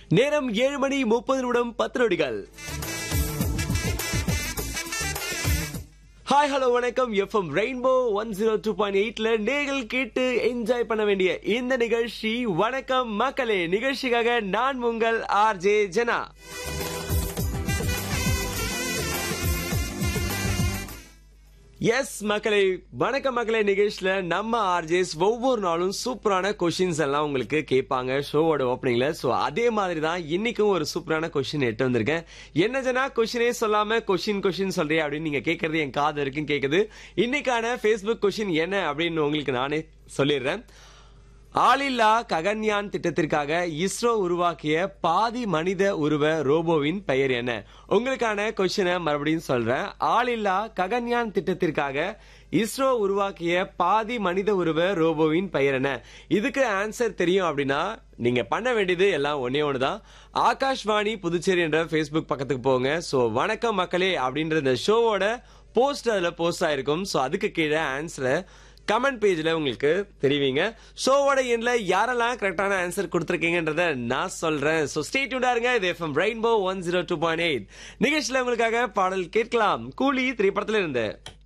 நேரம் ஏழு மணி முப்பது நிமிடம் பத்து நொடிகள் ஹாய் ஹலோ வணக்கம் FM Rainbow one zero two point எயிட்ல நீங்கள் கேட்டு என்ஜாய் பண்ண வேண்டிய இந்த நிகழ்ச்சி வணக்கம் மக்களே நிகழ்ச்சிக்காக நான் உங்கள் ஆர்ஜே ஜனா எஸ் மக்களே வணக்கம் மக்களே நிகழ்ச்சியில நம்ம ஆர்ஜேஸ் ஒவ்வொரு நாளும் சூப்பரான கொஷின்ஸ் எல்லாம் உங்களுக்கு கேட்பாங்க ஷோவோட ஓப்பனிங்ல சோ அதே மாதிரி தான் இன்னைக்கும் ஒரு சூப்பரான கொஷின் எட்டு வந்திருக்கேன் என்ன ஜனா கொஷினே சொல்லாம கொஷின் கொஷின் சொல்றியா அப்படின்னு நீங்க கேட்கறது என் காது வரைக்கும் கேக்குது இன்னைக்கான ஃபேஸ்புக் கொஷின் என்ன அப்படின்னு உங்களுக்கு நானே சொல்லிடுறேன் ஆளில்லா ககன்யான் திட்டத்திற்காக இஸ்ரோ உருவாக்கிய பாதி மனித உருவ ரோபோவின் பெயர் என்ன உங்களுக்கான கொஸ்டினை மறுபடியும் சொல்றேன் ஆளில்லா ககன்யான் திட்டத்திற்காக இஸ்ரோ உருவாக்கிய பாதி மனித உருவ ரோபோவின் பெயர் என்ன இதுக்கு ஆன்சர் தெரியும் அப்படின்னா நீங்க பண்ண வேண்டியது எல்லாம் ஒன்னே ஒண்ணுதான் ஆகாஷ்வாணி புதுச்சேரி என்ற ஃபேஸ்புக் பக்கத்துக்கு போங்க சோ வணக்கம் மக்களே அப்படின்ற இந்த ஷோவோட போஸ்ட் அதுல போஸ்ட் ஆயிருக்கும் சோ அதுக்கு கீழே ஆன்சரை கமெண்ட் பேஜ்ல உங்களுக்கு தெரிவிங்க ஷோவோட எண்ட்ல யாரெல்லாம் கரெக்டான ஆன்சர் கொடுத்துருக்கீங்கன்றத நான் சொல்றேன் ஸோ ஸ்டே டியூண்டா இருங்க இது FM Rainbow one zero two point eight நிகழ்ச்சியில உங்களுக்காக பாடல் கேட்கலாம் கூலி திரைப்படத்துல இருந்து